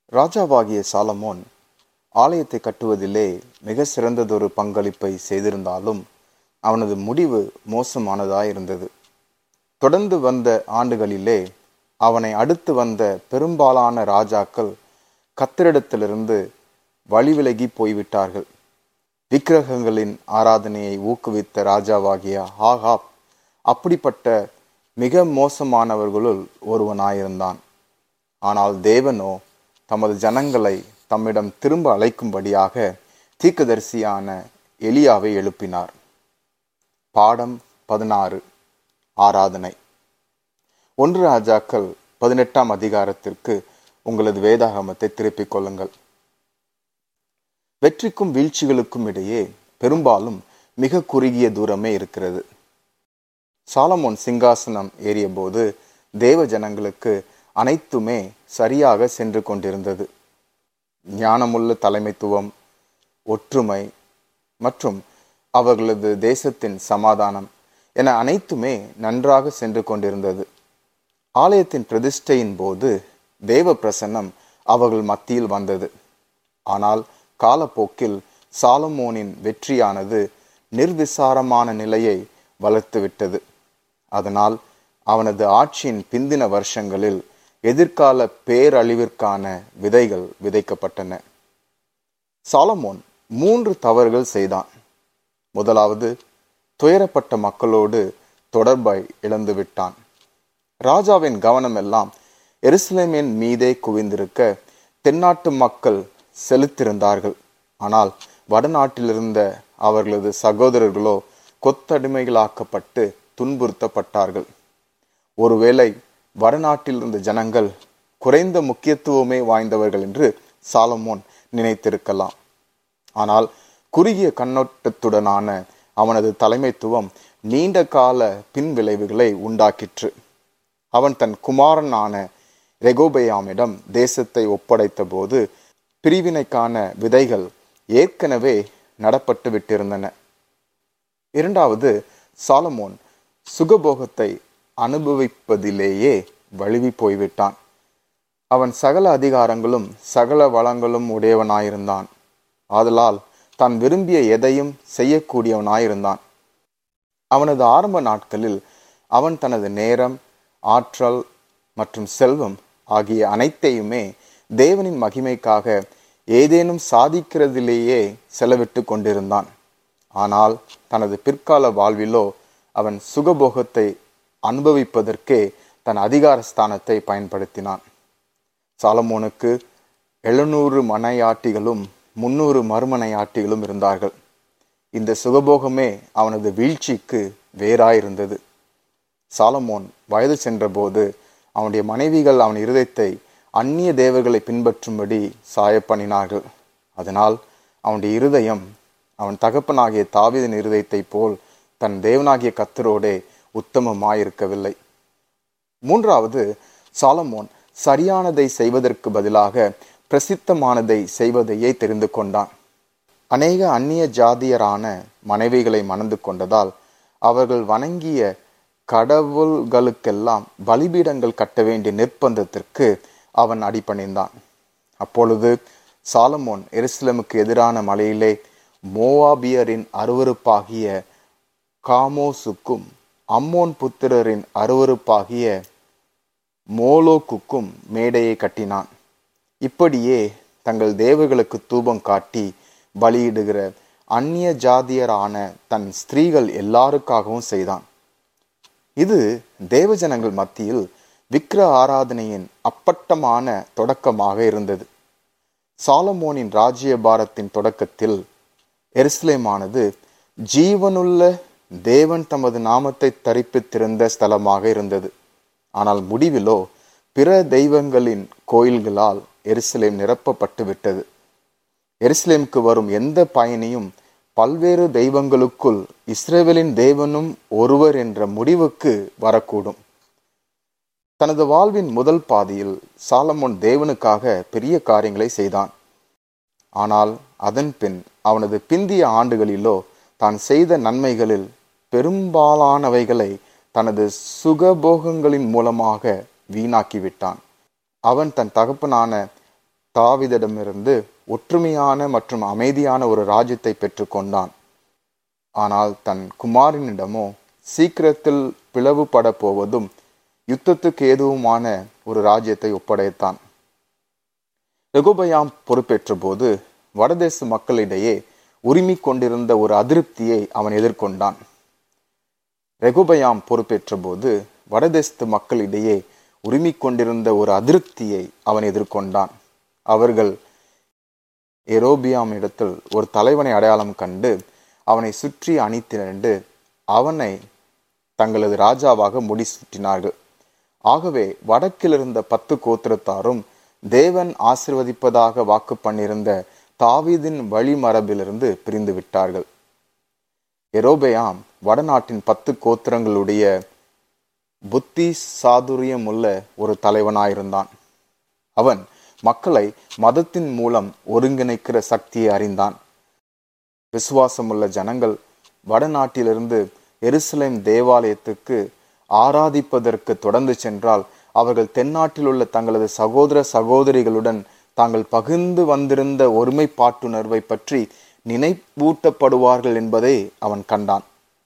ராஜாவாகிய சாலமோன் ஆலயத்தை கட்டுவதிலே மிக சிறந்ததொரு பங்களிப்பை செய்திருந்தாலும் அவனது முடிவு மோசமானதாயிருந்தது தொடர்ந்து வந்த ஆண்டுகளிலே அவனை அடுத்து வந்த பெரும்பாலான ராஜாக்கள் கத்திரிடத்திலிருந்து வழிவிலகி போய்விட்டார்கள் விக்கிரகங்களின் ஆராதனையை ஊக்குவித்த ராஜாவாகிய ஆகாப் அப்படிப்பட்ட மிக மோசமானவர்களுள் ஒருவனாயிருந்தான் ஆனால் தேவனோ தமது ஜனங்களை தம்மிடம் திரும்ப அழைக்கும்படியாக தீர்க்கதரிசியான எலியாவை எழுப்பினார் பாடம் பதினாறு ஆராதனை ஒன்று ராஜாக்கள் பதினெட்டாம் அதிகாரத்திற்கு உங்களது வேதாகமத்தை திருப்பிக் கொள்ளுங்கள் வெற்றிக்கும் வீழ்ச்சிகளுக்கும் இடையே பெரும்பாலும் மிக குறுகிய தூரமே இருக்கிறது சாலமோன் சிங்காசனம் ஏறியபோது தேவ ஜனங்களுக்கு அனைத்துமே சரியாக சென்று கொண்டிருந்தது ஞானமுள்ள தலைமைத்துவம் ஒற்றுமை மற்றும் அவர்களது தேசத்தின் சமாதானம் என அனைத்துமே நன்றாக சென்று கொண்டிருந்தது ஆலயத்தின் பிரதிஷ்டையின் போது தேவ பிரசன்னம் அவர்கள் மத்தியில் வந்தது ஆனால் காலப்போக்கில் சாலமோனின் வெற்றியானது நிர்விசாரமான நிலையை வளர்த்துவிட்டது அதனால் அவனது ஆட்சியின் பிந்தின வருஷங்களில் எதிர்கால பேரழிவிற்கான விதைகள் விதைக்கப்பட்டன சாலமோன் மூன்று தவறுகள் செய்தான் முதலாவது துயரப்பட்ட மக்களோடு தொடர்பை இழந்து விட்டான் ராஜாவின் கவனம் எல்லாம் எருசலேமின் மீதே குவிந்திருக்க தென்னாட்டு மக்கள் செலுத்திருந்தார்கள் ஆனால் வடநாட்டிலிருந்த அவர்களது சகோதரர்களோ கொத்தடிமைகளாக்கப்பட்டு துன்புறுத்தப்பட்டார்கள் ஒருவேளை வடநாட்டில் இருந்த ஜனங்கள் குறைந்த முக்கியத்துவமே வாய்ந்தவர்கள் என்று சாலமோன் நினைத்திருக்கலாம் ஆனால் குறுகிய கண்ணோட்டத்துடனான அவனது தலைமைத்துவம் நீண்ட கால பின்விளைவுகளை உண்டாக்கிற்று அவன் தன் குமாரனான ரெகோபயாமிடம் தேசத்தை ஒப்படைத்த போது பிரிவினைக்கான விதைகள் ஏற்கனவே நடப்பட்டு விட்டிருந்தன இரண்டாவது சாலமோன் சுகபோகத்தை அனுபவிப்பதிலேயே வழுவி போய்விட்டான் அவன் சகல அதிகாரங்களும் சகல வளங்களும் உடையவனாயிருந்தான் ஆதலால் தான் விரும்பிய எதையும் செய்யக்கூடியவனாயிருந்தான் அவனது ஆரம்ப நாட்களில் அவன் தனது நேரம் ஆற்றல் மற்றும் செல்வம் ஆகிய அனைத்தையுமே தேவனின் மகிமைக்காக ஏதேனும் சாதிக்கிறதிலேயே செலவிட்டு கொண்டிருந்தான் ஆனால் தனது பிற்கால வாழ்விலோ அவன் சுகபோகத்தை அனுபவிப்பதற்கே தன் அதிகார ஸ்தானத்தை பயன்படுத்தினான் சாலமோனுக்கு எழுநூறு மனையாட்டிகளும் முன்னூறு மறுமனையாட்டிகளும் இருந்தார்கள் இந்த சுகபோகமே அவனது வீழ்ச்சிக்கு வேறாயிருந்தது சாலமோன் வயது சென்றபோது அவனுடைய மனைவிகள் அவன் இருதயத்தை அந்நிய தேவர்களை பின்பற்றும்படி சாயப்பண்ணினார்கள் அதனால் அவனுடைய இருதயம் அவன் தகப்பனாகிய தாவிதன் இருதயத்தை போல் தன் தேவனாகிய கத்தரோடே உத்தமமாயிருக்கவில்லை மூன்றாவது சாலமோன் சரியானதை செய்வதற்கு பதிலாக பிரசித்தமானதை செய்வதையே தெரிந்து கொண்டான் அநேக அந்நிய ஜாதியரான மனைவிகளை மணந்து கொண்டதால் அவர்கள் வணங்கிய கடவுள்களுக்கெல்லாம் பலிபீடங்கள் கட்ட வேண்டிய நிர்பந்தத்திற்கு அவன் அடிபணிந்தான் அப்பொழுது சாலமோன் எருசலமுக்கு எதிரான மலையிலே மோவாபியரின் அருவறுப்பாகிய காமோசுக்கும் அம்மோன் புத்திரரின் அருவறுப்பாகிய மோலோக்குக்கும் மேடையை கட்டினான் இப்படியே தங்கள் தேவர்களுக்கு தூபம் காட்டி பலியிடுகிற அந்நிய ஜாதியரான தன் ஸ்திரீகள் எல்லாருக்காகவும் செய்தான் இது தேவஜனங்கள் மத்தியில் விக்கிர ஆராதனையின் அப்பட்டமான தொடக்கமாக இருந்தது சாலமோனின் ராஜ்யபாரத்தின் தொடக்கத்தில் எருசலேமானது ஜீவனுள்ள தேவன் தமது நாமத்தை தரிப்பித்திருந்த ஸ்தலமாக இருந்தது ஆனால் முடிவிலோ பிற தெய்வங்களின் கோயில்களால் எருசலேம் நிரப்பப்பட்டு விட்டது எருசலேமுக்கு வரும் எந்த பயணியும் பல்வேறு தெய்வங்களுக்குள் இஸ்ரேவேலின் தேவனும் ஒருவர் என்ற முடிவுக்கு வரக்கூடும் தனது வாழ்வின் முதல் பாதியில் சாலமோன் தேவனுக்காக பெரிய காரியங்களை செய்தான் ஆனால் அதன் பின் அவனது பிந்திய ஆண்டுகளிலோ தான் செய்த நன்மைகளில் பெரும்பாலானவைகளை தனது சுகபோகங்களின் மூலமாக வீணாக்கிவிட்டான் அவன் தன் தகப்பனான தாவிதிடமிருந்து ஒற்றுமையான மற்றும் அமைதியான ஒரு ராஜ்யத்தை பெற்றுக்கொண்டான் ஆனால் தன் குமாரனிடமோ சீக்கிரத்தில் பிளவுபட போவதும் யுத்தத்துக்கு ஏதுவுமான ஒரு ராஜ்யத்தை ஒப்படைத்தான் ரெகுபயாம் பொறுப்பேற்ற போது வடதேச மக்களிடையே உரிமை கொண்டிருந்த ஒரு அதிருப்தியை அவன் எதிர்கொண்டான் ரெகுபயாம் பொறுப்பேற்ற போது வடதேசத்து மக்களிடையே உரிமை கொண்டிருந்த ஒரு அதிருப்தியை அவன் எதிர்கொண்டான் அவர்கள் எரோபியாம் இடத்தில் ஒரு தலைவனை அடையாளம் கண்டு அவனை சுற்றி அணி திரண்டு அவனை தங்களது ராஜாவாக முடி சுற்றினார்கள் ஆகவே வடக்கில் இருந்த பத்து கோத்திரத்தாரும் தேவன் ஆசிர்வதிப்பதாக வாக்கு பண்ணியிருந்த தாவீதின் வழிமரபிலிருந்து பிரிந்து விட்டார்கள் எரோபயாம் வடநாட்டின் பத்து கோத்திரங்களுடைய புத்தி சாதுரியம் உள்ள ஒரு தலைவனாயிருந்தான் அவன் மக்களை மதத்தின் மூலம் ஒருங்கிணைக்கிற சக்தியை அறிந்தான் விசுவாசமுள்ள ஜனங்கள் வடநாட்டிலிருந்து எருசலேம் தேவாலயத்துக்கு ஆராதிப்பதற்கு தொடர்ந்து சென்றால் அவர்கள் தென்னாட்டில் உள்ள தங்களது சகோதர சகோதரிகளுடன் தாங்கள் பகிர்ந்து வந்திருந்த ஒருமைப்பாட்டுணர்வை பற்றி நினைவூட்டப்படுவார்கள் என்பதை அவன் கண்டான்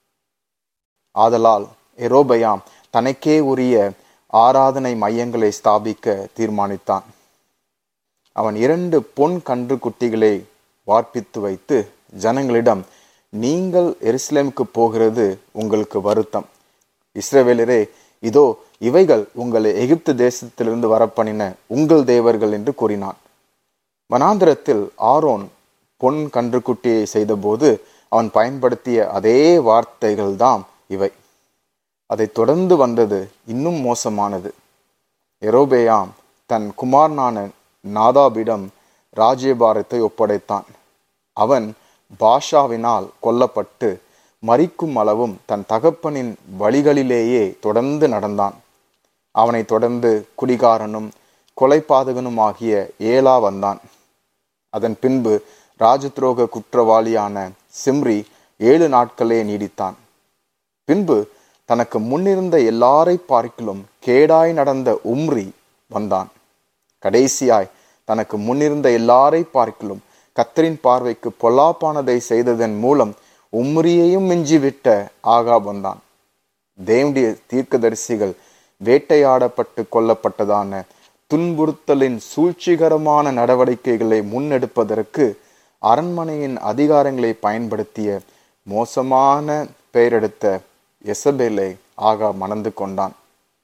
ஆதலால் எரோபயாம் தனக்கே உரிய ஆராதனை மையங்களை ஸ்தாபிக்க தீர்மானித்தான் அவன் இரண்டு பொன் கன்று குட்டிகளை வார்ப்பித்து வைத்து ஜனங்களிடம் நீங்கள் எருசலேமுக்கு போகிறது உங்களுக்கு வருத்தம் இஸ்ரவேலரே இதோ இவைகள் உங்களை எகிப்து தேசத்திலிருந்து வரப்பணின உங்கள் தேவர்கள் என்று கூறினான் வனாந்திரத்தில் ஆரோன் பொன் கன்றுக்குட்டியை செய்தபோது அவன் பயன்படுத்திய அதே வார்த்தைகள் தாம் இவை அதை தொடர்ந்து வந்தது இன்னும் மோசமானது எரோபேயாம் தன் குமாரனான நாதாபிடம் ராஜ்யபாரத்தை ஒப்படைத்தான் அவன் பாஷாவினால் கொல்லப்பட்டு மறிக்கும் அளவும் தன் தகப்பனின் வழிகளிலேயே தொடர்ந்து நடந்தான் அவனை தொடர்ந்து குடிகாரனும் கொலைபாதகனும் ஆகிய ஏலா வந்தான் அதன் பின்பு ராஜதுரோக குற்றவாளியான சிம்ரி ஏழு நாட்களே நீடித்தான் பின்பு தனக்கு முன்னிருந்த எல்லாரை பார்க்கிலும் கேடாய் நடந்த உம்ரி வந்தான் கடைசியாய் தனக்கு முன்னிருந்த எல்லாரை பார்க்கிலும் கத்தரின் பார்வைக்கு பொல்லாப்பானதை செய்ததன் மூலம் உம்ரியையும் மிஞ்சிவிட்ட ஆகா வந்தான் தேவனுடைய தீர்க்கதரிசிகள் வேட்டையாடப்பட்டு கொல்லப்பட்டதான துன்புறுத்தலின் சூழ்ச்சிகரமான நடவடிக்கைகளை முன்னெடுப்பதற்கு அரண்மனையின் அதிகாரங்களை பயன்படுத்திய மோசமான பெயரெடுத்த எசபேலை ஆகா மணந்து கொண்டான்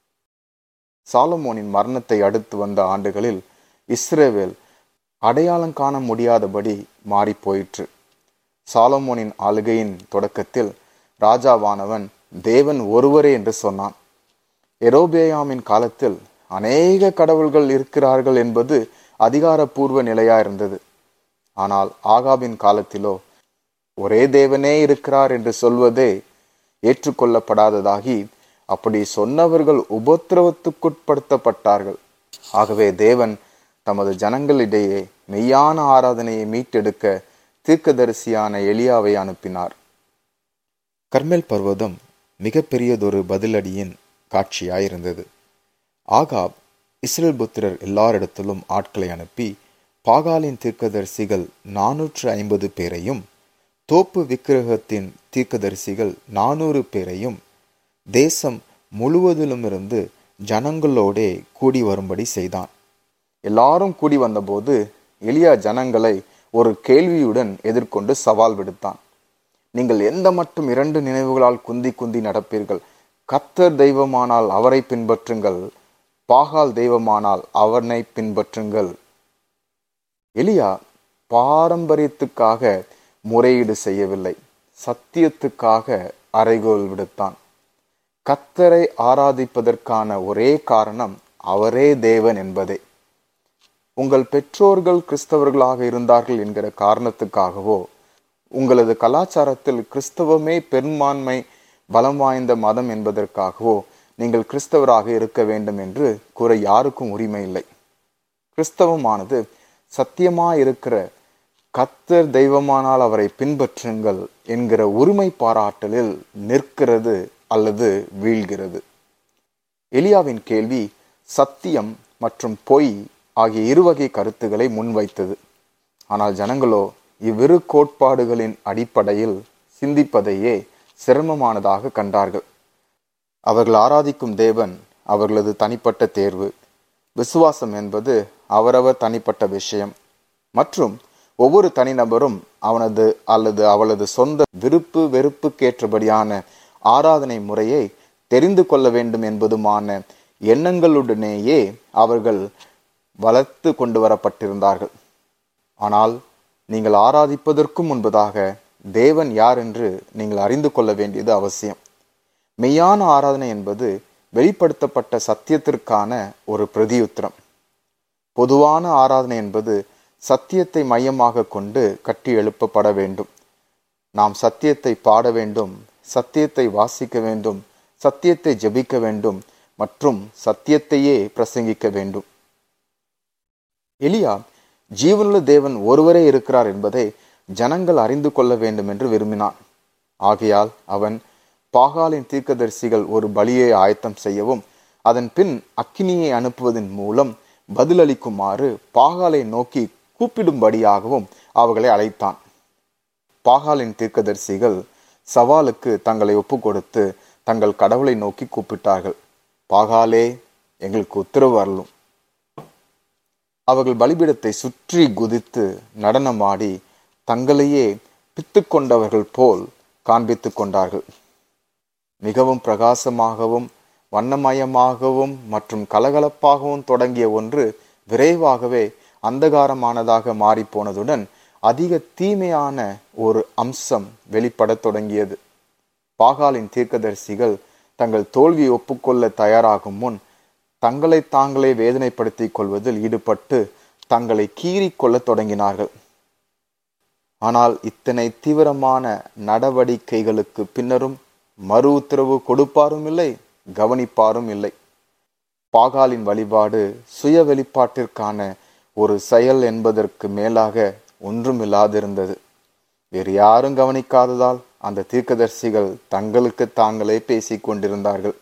சாலமோனின் மரணத்தை அடுத்து வந்த ஆண்டுகளில் இஸ்ரேவேல் அடையாளம் காண முடியாதபடி மாறி போயிற்று சாலமோனின் ஆளுகையின் தொடக்கத்தில் ராஜாவானவன் தேவன் ஒருவரே என்று சொன்னான் எரோபேயாமின் காலத்தில் அநேக கடவுள்கள் இருக்கிறார்கள் என்பது அதிகாரப்பூர்வ நிலையா இருந்தது ஆனால் ஆகாபின் காலத்திலோ ஒரே தேவனே இருக்கிறார் என்று சொல்வதே ஏற்றுக்கொள்ளப்படாததாகி அப்படி சொன்னவர்கள் உபத்திரவத்துக்குட்படுத்தப்பட்டார்கள் ஆகவே தேவன் தமது ஜனங்களிடையே மெய்யான ஆராதனையை மீட்டெடுக்க தீர்க்கதரிசியான எலியாவை அனுப்பினார் கர்மேல் பர்வதம் மிகப்பெரியதொரு பதிலடியின் காட்சியாயிருந்தது ஆகாப் இஸ்ரேல் புத்திரர் எல்லாரிடத்திலும் ஆட்களை அனுப்பி பாகாலின் தீர்க்கதரிசிகள் நானூற்று ஐம்பது பேரையும் தோப்பு விக்கிரகத்தின் தீர்க்கதரிசிகள் நானூறு பேரையும் தேசம் முழுவதிலுமிருந்து ஜனங்களோடே கூடி வரும்படி செய்தான் எல்லாரும் கூடி வந்தபோது எளியா ஜனங்களை ஒரு கேள்வியுடன் எதிர்கொண்டு சவால் விடுத்தான் நீங்கள் எந்த மட்டும் இரண்டு நினைவுகளால் குந்தி குந்தி நடப்பீர்கள் கத்தர் தெய்வமானால் அவரை பின்பற்றுங்கள் பாகால் தெய்வமானால் அவனை பின்பற்றுங்கள் எலியா பாரம்பரியத்துக்காக முறையீடு செய்யவில்லை சத்தியத்துக்காக அறைகோல் விடுத்தான் கத்தரை ஆராதிப்பதற்கான ஒரே காரணம் அவரே தேவன் என்பதே உங்கள் பெற்றோர்கள் கிறிஸ்தவர்களாக இருந்தார்கள் என்கிற காரணத்துக்காகவோ உங்களது கலாச்சாரத்தில் கிறிஸ்தவமே பெரும்பான்மை பலம் வாய்ந்த மதம் என்பதற்காகவோ நீங்கள் கிறிஸ்தவராக இருக்க வேண்டும் என்று கூற யாருக்கும் உரிமை இல்லை கிறிஸ்தவமானது சத்தியமாயிருக்கிற கத்தர் தெய்வமானால் அவரை பின்பற்றுங்கள் என்கிற உரிமை பாராட்டலில் நிற்கிறது அல்லது வீழ்கிறது எலியாவின் கேள்வி சத்தியம் மற்றும் பொய் ஆகிய இருவகை கருத்துக்களை முன்வைத்தது ஆனால் ஜனங்களோ இவ்விரு கோட்பாடுகளின் அடிப்படையில் சிந்திப்பதையே சிரமமானதாக கண்டார்கள் அவர்கள் ஆராதிக்கும் தேவன் அவர்களது தனிப்பட்ட தேர்வு விசுவாசம் என்பது அவரவர் தனிப்பட்ட விஷயம் மற்றும் ஒவ்வொரு தனிநபரும் அவனது அல்லது அவளது சொந்த விருப்பு வெறுப்புக்கேற்றபடியான ஆராதனை முறையை தெரிந்து கொள்ள வேண்டும் என்பதுமான எண்ணங்களுடனேயே அவர்கள் வளர்த்து கொண்டு வரப்பட்டிருந்தார்கள் ஆனால் நீங்கள் ஆராதிப்பதற்கும் முன்பதாக தேவன் யார் என்று நீங்கள் அறிந்து கொள்ள வேண்டியது அவசியம் மெய்யான ஆராதனை என்பது வெளிப்படுத்தப்பட்ட சத்தியத்திற்கான ஒரு பிரதியுத்திரம் பொதுவான ஆராதனை என்பது சத்தியத்தை மையமாக கொண்டு கட்டி எழுப்பப்பட வேண்டும் நாம் சத்தியத்தை பாட வேண்டும் சத்தியத்தை வாசிக்க வேண்டும் சத்தியத்தை ஜெபிக்க வேண்டும் மற்றும் சத்தியத்தையே பிரசங்கிக்க வேண்டும் எலியா ஜீவனுள்ள தேவன் ஒருவரே இருக்கிறார் என்பதை ஜனங்கள் அறிந்து கொள்ள வேண்டும் என்று விரும்பினான் ஆகையால் அவன் பாகாலின் தீர்க்கதரிசிகள் ஒரு பலியை ஆயத்தம் செய்யவும் அதன் பின் அக்கினியை அனுப்புவதன் மூலம் பதிலளிக்குமாறு பாகாலை நோக்கி கூப்பிடும்படியாகவும் அவர்களை அழைத்தான் பாகாலின் தீர்க்கதரிசிகள் சவாலுக்கு தங்களை ஒப்பு கொடுத்து தங்கள் கடவுளை நோக்கி கூப்பிட்டார்கள் பாகாலே எங்களுக்கு உத்தரவு வரலும் அவர்கள் பலிபீடத்தை சுற்றி குதித்து நடனமாடி தங்களையே பித்து கொண்டவர்கள் போல் காண்பித்துக் கொண்டார்கள் மிகவும் பிரகாசமாகவும் வண்ணமயமாகவும் மற்றும் கலகலப்பாகவும் தொடங்கிய ஒன்று விரைவாகவே அந்தகாரமானதாக மாறிப்போனதுடன் அதிக தீமையான ஒரு அம்சம் வெளிப்படத் தொடங்கியது பாகாலின் தீர்க்கதரிசிகள் தங்கள் தோல்வியை ஒப்புக்கொள்ள தயாராகும் முன் தங்களை தாங்களே வேதனைப்படுத்திக் கொள்வதில் ஈடுபட்டு தங்களை கீறிக் கொள்ளத் தொடங்கினார்கள் ஆனால் இத்தனை தீவிரமான நடவடிக்கைகளுக்கு பின்னரும் மறு உத்தரவு கொடுப்பாரும் இல்லை கவனிப்பாரும் இல்லை பாகாலின் வழிபாடு சுய வெளிப்பாட்டிற்கான ஒரு செயல் என்பதற்கு மேலாக ஒன்றுமில்லாதிருந்தது வேறு யாரும் கவனிக்காததால் அந்த தீர்க்கதரிசிகள் தங்களுக்கு தாங்களே பேசிக் கொண்டிருந்தார்கள்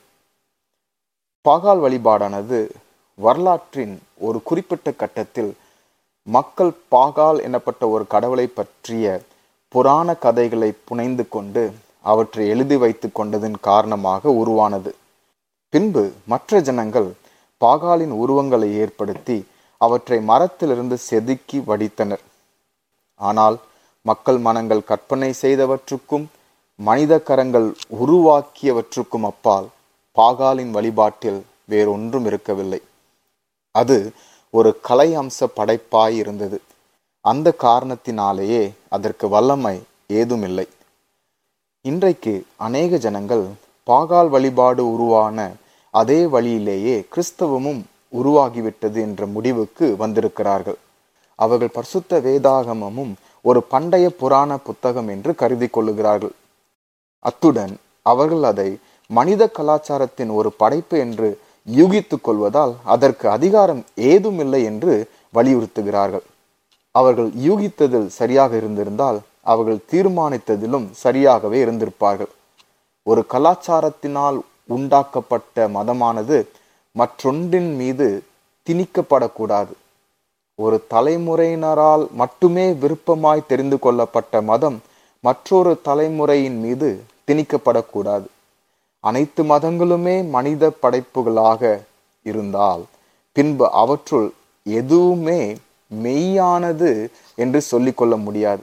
பாகால் வழிபாடானது வரலாற்றின் ஒரு குறிப்பிட்ட கட்டத்தில் மக்கள் பாகால் எனப்பட்ட ஒரு கடவுளை பற்றிய புராண கதைகளை புனைந்து கொண்டு அவற்றை எழுதி வைத்து கொண்டதன் காரணமாக உருவானது பின்பு மற்ற ஜனங்கள் பாகாலின் உருவங்களை ஏற்படுத்தி அவற்றை மரத்திலிருந்து செதுக்கி வடித்தனர் ஆனால் மக்கள் மனங்கள் கற்பனை செய்தவற்றுக்கும் மனித கரங்கள் உருவாக்கியவற்றுக்கும் அப்பால் பாகாலின் வழிபாட்டில் வேறொன்றும் இருக்கவில்லை அது ஒரு கலை அம்ச படைப்பாய் இருந்தது அந்த காரணத்தினாலேயே அதற்கு வல்லமை ஏதுமில்லை இன்றைக்கு அநேக ஜனங்கள் பாகால் வழிபாடு உருவான அதே வழியிலேயே கிறிஸ்தவமும் உருவாகிவிட்டது என்ற முடிவுக்கு வந்திருக்கிறார்கள் அவர்கள் பரிசுத்த வேதாகமமும் ஒரு பண்டைய புராண புத்தகம் என்று கருதி கொள்ளுகிறார்கள் அத்துடன் அவர்கள் அதை மனித கலாச்சாரத்தின் ஒரு படைப்பு என்று யூகித்துக் கொள்வதால் அதற்கு அதிகாரம் ஏதுமில்லை என்று வலியுறுத்துகிறார்கள் அவர்கள் யூகித்ததில் சரியாக இருந்திருந்தால் அவர்கள் தீர்மானித்ததிலும் சரியாகவே இருந்திருப்பார்கள் ஒரு கலாச்சாரத்தினால் உண்டாக்கப்பட்ட மதமானது மற்றொன்றின் மீது திணிக்கப்படக்கூடாது ஒரு தலைமுறையினரால் மட்டுமே விருப்பமாய் தெரிந்து கொள்ளப்பட்ட மதம் மற்றொரு தலைமுறையின் மீது திணிக்கப்படக்கூடாது அனைத்து மதங்களுமே மனித படைப்புகளாக இருந்தால் பின்பு அவற்றுள் எதுவுமே மெய்யானது என்று சொல்லிக்கொள்ள முடியாது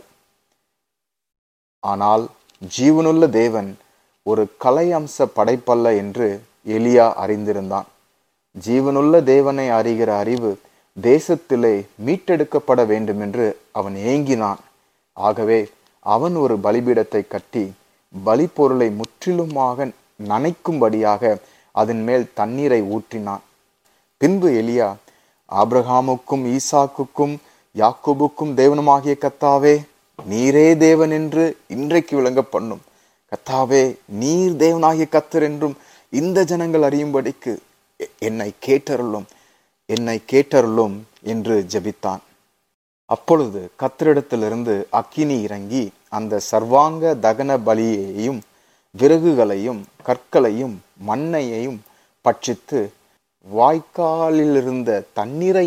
ஆனால் ஜீவனுள்ள தேவன் ஒரு கலை அம்ச படைப்பல்ல என்று எலியா அறிந்திருந்தான் ஜீவனுள்ள தேவனை அறிகிற அறிவு தேசத்திலே மீட்டெடுக்கப்பட வேண்டும் என்று அவன் ஏங்கினான் ஆகவே அவன் ஒரு பலிபீடத்தை கட்டி பலிப்பொருளை முற்றிலுமாக நனைக்கும்படியாக அதன் மேல் தண்ணீரை ஊற்றினான் பின்பு எலியா ஆபிரகாமுக்கும் ஈசாக்குக்கும் யாக்கோபுக்கும் தேவனுமாகிய கத்தாவே நீரே தேவன் என்று இன்றைக்கு விளங்க பண்ணும் கத்தாவே நீர் தேவனாகிய கத்தர் என்றும் இந்த ஜனங்கள் அறியும்படிக்கு எ- என்னை கேட்டருளும் என்னை கேட்டருளும் என்று ஜெபித்தான் அப்பொழுது கத்தரிடத்திலிருந்து அக்கினி இறங்கி அந்த சர்வாங்க தகன பலியையும் விறகுகளையும் கற்களையும் மண்ணையையும் பட்சித்து வாய்க்காலிலிருந்த தண்ணீரையும்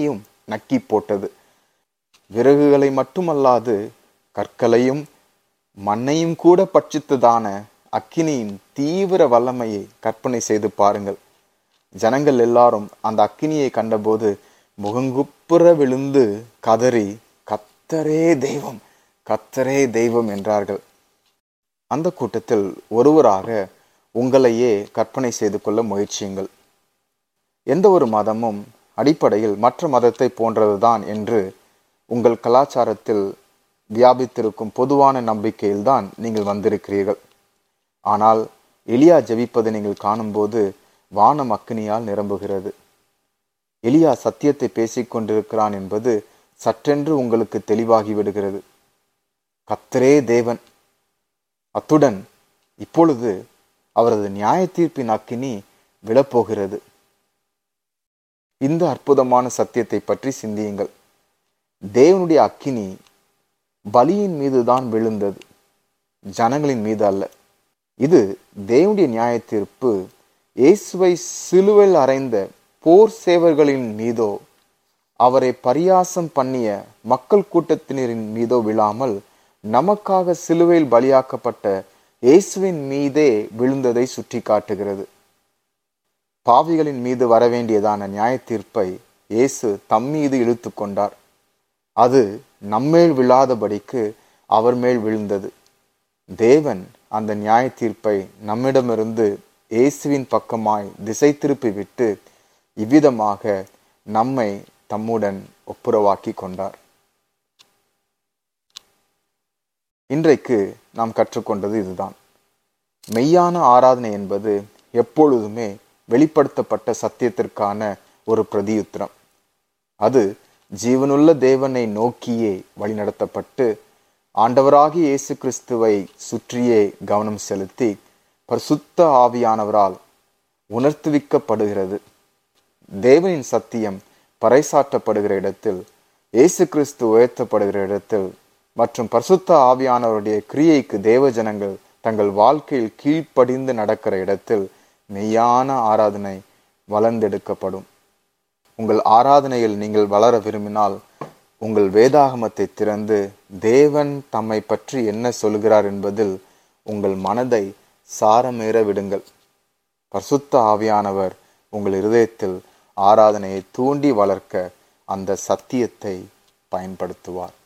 நக்கி போட்டது விறகுகளை மட்டுமல்லாது கற்களையும் மண்ணையும் கூட பட்சித்ததான அக்கினியின் தீவிர வல்லமையை கற்பனை செய்து பாருங்கள் ஜனங்கள் எல்லாரும் அந்த அக்கினியை கண்டபோது முகங்குப்புற விழுந்து கதறி கத்தரே தெய்வம் கத்தரே தெய்வம் என்றார்கள் அந்த கூட்டத்தில் ஒருவராக உங்களையே கற்பனை செய்து கொள்ள முயற்சியுங்கள் எந்த ஒரு மதமும் அடிப்படையில் மற்ற மதத்தை போன்றதுதான் என்று உங்கள் கலாச்சாரத்தில் வியாபித்திருக்கும் பொதுவான நம்பிக்கையில்தான் நீங்கள் வந்திருக்கிறீர்கள் ஆனால் எலியா ஜெபிப்பதை நீங்கள் காணும்போது வானம் அக்கினியால் நிரம்புகிறது எலியா சத்தியத்தை பேசிக் கொண்டிருக்கிறான் என்பது சற்றென்று உங்களுக்கு தெளிவாகி விடுகிறது கத்தரே தேவன் அத்துடன் இப்பொழுது அவரது நியாய தீர்ப்பின் அக்கினி விழப்போகிறது இந்த அற்புதமான சத்தியத்தை பற்றி சிந்தியுங்கள் தேவனுடைய அக்கினி பலியின் மீதுதான் விழுந்தது ஜனங்களின் மீது அல்ல இது தேவனுடைய நியாய தீர்ப்பு இயேசுவை சிலுவையில் அறைந்த போர் சேவர்களின் மீதோ அவரை பரியாசம் பண்ணிய மக்கள் கூட்டத்தினரின் மீதோ விழாமல் நமக்காக சிலுவையில் பலியாக்கப்பட்ட இயேசுவின் மீதே விழுந்ததை சுட்டி காட்டுகிறது பாவிகளின் மீது வரவேண்டியதான நியாய தீர்ப்பை இயேசு தம் மீது இழுத்து கொண்டார் அது நம்மேல் விழாதபடிக்கு அவர் மேல் விழுந்தது தேவன் அந்த நியாய தீர்ப்பை நம்மிடமிருந்து இயேசுவின் பக்கமாய் திசை திருப்பி விட்டு இவ்விதமாக நம்மை தம்முடன் ஒப்புரவாக்கி கொண்டார் இன்றைக்கு நாம் கற்றுக்கொண்டது இதுதான் மெய்யான ஆராதனை என்பது எப்பொழுதுமே வெளிப்படுத்தப்பட்ட சத்தியத்திற்கான ஒரு பிரதியுத்திரம் அது ஜீவனுள்ள தேவனை நோக்கியே வழிநடத்தப்பட்டு ஆண்டவராகிய இயேசு கிறிஸ்துவை சுற்றியே கவனம் செலுத்தி பரிசுத்த ஆவியானவரால் உணர்த்துவிக்கப்படுகிறது தேவனின் சத்தியம் பறைசாற்றப்படுகிற இடத்தில் இயேசு கிறிஸ்து உயர்த்தப்படுகிற இடத்தில் மற்றும் பரிசுத்த ஆவியானவருடைய கிரியைக்கு தேவ ஜனங்கள் தங்கள் வாழ்க்கையில் கீழ்ப்படிந்து நடக்கிற இடத்தில் மெய்யான ஆராதனை வளர்ந்தெடுக்கப்படும் உங்கள் ஆராதனையில் நீங்கள் வளர விரும்பினால் உங்கள் வேதாகமத்தை திறந்து தேவன் தம்மை பற்றி என்ன சொல்கிறார் என்பதில் உங்கள் மனதை சாரமேற விடுங்கள் பரிசுத்த ஆவியானவர் உங்கள் இருதயத்தில் ஆராதனையை தூண்டி வளர்க்க அந்த சத்தியத்தை பயன்படுத்துவார்